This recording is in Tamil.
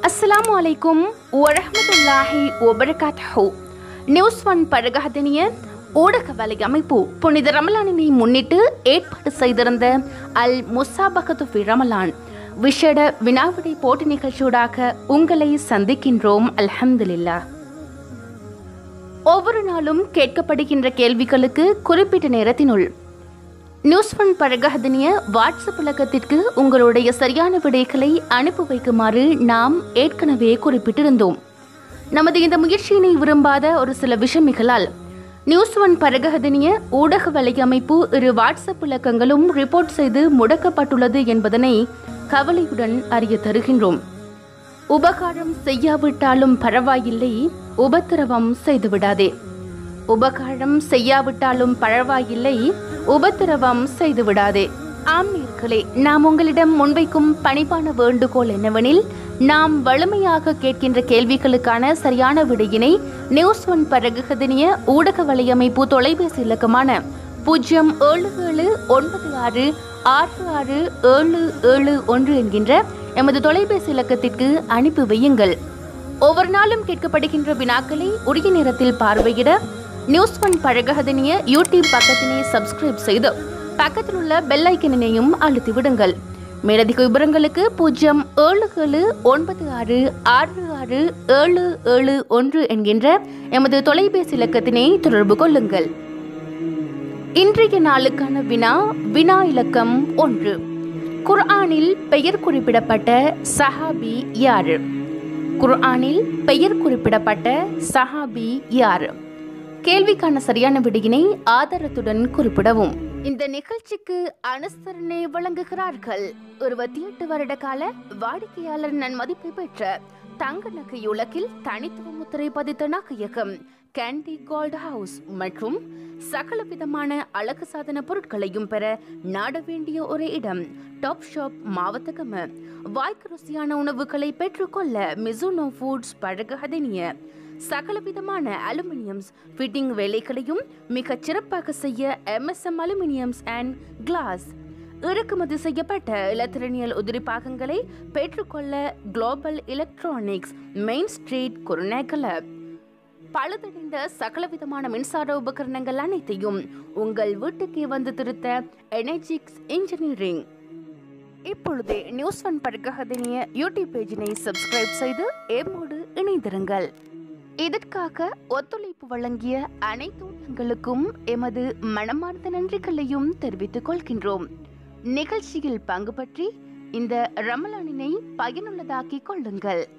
அஸ்ஸலாமு அலைக்கும் வரஹ்மத்துல்லாஹி வபரகாத்துஹு நியூஸ் ஒன் பழகதனிய ஊடக வலை அமைப்பு புனித ரமலானினை முன்னிட்டு ஏற்பாடு செய்திருந்த அல் முசாபகத்து ஃபி ரமலான் விஷட வினாவிடை போட்டி நிகழ்ச்சியூடாக உங்களை சந்திக்கின்றோம் அல்ஹம்துலில்லாஹ் ஒவ்வொரு நாளும் கேட்கப்படுகின்ற கேள்விகளுக்கு குறிப்பிட்ட நேரத்தினுள் நியூஸ் ஒன் பழகதனிய வாட்ஸ்அப் இலக்கத்திற்கு உங்களுடைய சரியான விடைகளை அனுப்பி வைக்குமாறு நாம் ஏற்கனவே குறிப்பிட்டிருந்தோம் நமது இந்த முயற்சியினை விரும்பாத ஒரு சில விஷமிகளால் நியூஸ் ஒன் பரகதனிய ஊடக வலையமைப்பு இரு வாட்ஸ்அப் இலக்கங்களும் ரிப்போர்ட் செய்து முடக்கப்பட்டுள்ளது என்பதனை கவலையுடன் அறிய தருகின்றோம் உபகாரம் செய்யாவிட்டாலும் பரவாயில்லை உபத்திரவம் செய்துவிடாதே உபகாரம் செய்யாவிட்டாலும் பரவாயில்லை உபத்திரவம் செய்துவிடாதே ஆம் நேர்களே நாம் உங்களிடம் முன்வைக்கும் பணிப்பான வேண்டுகோள் என்னவெனில் நாம் வலிமையாக கேட்கின்ற கேள்விகளுக்கான சரியான விடையினை நியூஸ் ஒன் பரகுகதனிய ஊடக வலையமைப்பு தொலைபேசி இலக்கமான பூஜ்ஜியம் ஏழு ஏழு ஒன்பது ஆறு ஆறு ஆறு ஏழு ஏழு ஒன்று என்கின்ற எமது தொலைபேசி இலக்கத்திற்கு அனுப்பி வையுங்கள் ஒவ்வொரு நாளும் கேட்கப்படுகின்ற வினாக்களை உரிய நேரத்தில் பார்வையிட நியூஸ் ஒன் பழகதனிய யூடியூப் பக்கத்தினை சப்ஸ்கிரைப் செய்து பக்கத்தில் உள்ள பெல் ஐக்கனினையும் அழுத்தி விடுங்கள் மேலதிக விவரங்களுக்கு பூஜ்ஜியம் ஏழு ஏழு ஒன்பது ஆறு ஆறு ஆறு ஏழு ஏழு ஒன்று என்கின்ற எமது தொலைபேசி இலக்கத்தினை தொடர்பு கொள்ளுங்கள் இன்றைய நாளுக்கான வினா வினா இலக்கம் ஒன்று குர்ஆனில் பெயர் குறிப்பிடப்பட்ட சஹாபி யாரு குர்ஆனில் பெயர் குறிப்பிடப்பட்ட சஹாபி யாரு கேள்விக்கான சரியான விடையினை ஆதாரத்துடன் குறிப்பிடவும் இந்த நிகழ்ச்சிக்கு அனுசரணை வழங்குகிறார்கள் இருபத்தி எட்டு வருட கால வாடிக்கையாளர் நன்மதிப்பை பெற்ற தங்க நகை உலகில் தனித்துவ முத்திரை பதித்த நகையகம் கேண்டி கோல்ட் ஹவுஸ் மற்றும் சகல விதமான அழகு சாதன பொருட்களையும் பெற நாட வேண்டிய ஒரு இடம் டாப் ஷாப் மாவத்தகம வாய்க்கு ருசியான உணவுகளை பெற்றுக்கொள்ள மிசுனோ ஃபுட்ஸ் பழகதனிய சகலவிதமான அலுமினியம்ஸ் ஃபிட்டிங் வேலைகளையும் மிகச் சிறப்பாக செய்ய எம்எஸ்எம் அலுமினியம்ஸ் அண்ட் கிளாஸ் இறக்குமதி செய்யப்பட்ட இலத்திரனியல் உதிரி பாகங்களை பெற்றுக்கொள்ள global electronics main street Kurunegala பழுதடைந்த சகலவிதமான மின்சார உபகரணங்கள் அனைத்தையும் உங்கள் வீட்டுக்கே வந்து திருத்த எனர்ஜிக்ஸ் இன்ஜினியரிங் இப்பொழுதே நியூஸ் ஒன் படுகதினிய யூடியூப் பேஜினை சப்ஸ்கிரைப் செய்து ஏமோடு இணைந்திருங்கள் இதற்காக ஒத்துழைப்பு வழங்கிய அனைத்து உள்ளங்களுக்கும் எமது மனமார்ந்த நன்றிகளையும் தெரிவித்துக் கொள்கின்றோம் நிகழ்ச்சியில் பங்கு பற்றி இந்த ரமலானினை பயனுள்ளதாக்கிக் கொள்ளுங்கள்